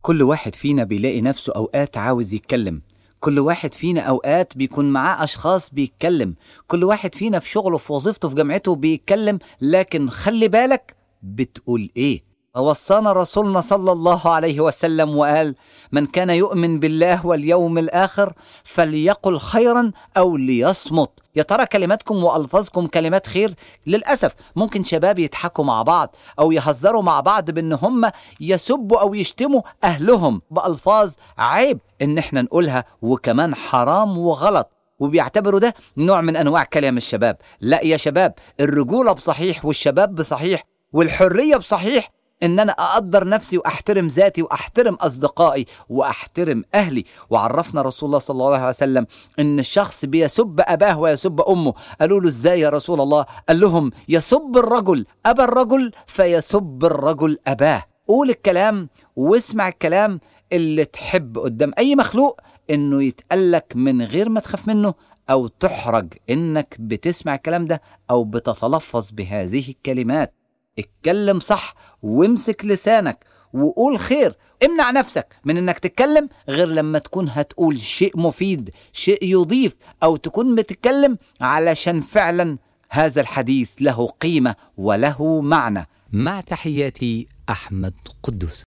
كل واحد فينا بيلاقي نفسه أوقات عاوز يتكلم كل واحد فينا أوقات بيكون معاه أشخاص بيتكلم كل واحد فينا في شغله في وظيفته في جامعته بيتكلم لكن خلي بالك بتقول إيه وصانا رسولنا صلى الله عليه وسلم وقال من كان يؤمن بالله واليوم الآخر فليقل خيرا أو ليصمت يا ترى كلماتكم وألفاظكم كلمات خير للأسف ممكن شباب يضحكوا مع بعض أو يهزروا مع بعض بأن هم يسبوا أو يشتموا أهلهم بألفاظ عيب إن احنا نقولها وكمان حرام وغلط وبيعتبروا ده نوع من أنواع كلام الشباب لا يا شباب الرجولة بصحيح والشباب بصحيح والحرية بصحيح ان انا اقدر نفسي واحترم ذاتي واحترم اصدقائي واحترم اهلي وعرفنا رسول الله صلى الله عليه وسلم ان الشخص بيسب اباه ويسب امه قالوا له ازاي يا رسول الله قال لهم يسب الرجل ابا الرجل فيسب الرجل اباه قول الكلام واسمع الكلام اللي تحب قدام اي مخلوق انه يتقلك من غير ما تخاف منه او تحرج انك بتسمع الكلام ده او بتتلفظ بهذه الكلمات اتكلم صح وامسك لسانك وقول خير امنع نفسك من انك تتكلم غير لما تكون هتقول شيء مفيد شيء يضيف او تكون بتتكلم علشان فعلا هذا الحديث له قيمة وله معنى مع تحياتي أحمد قدس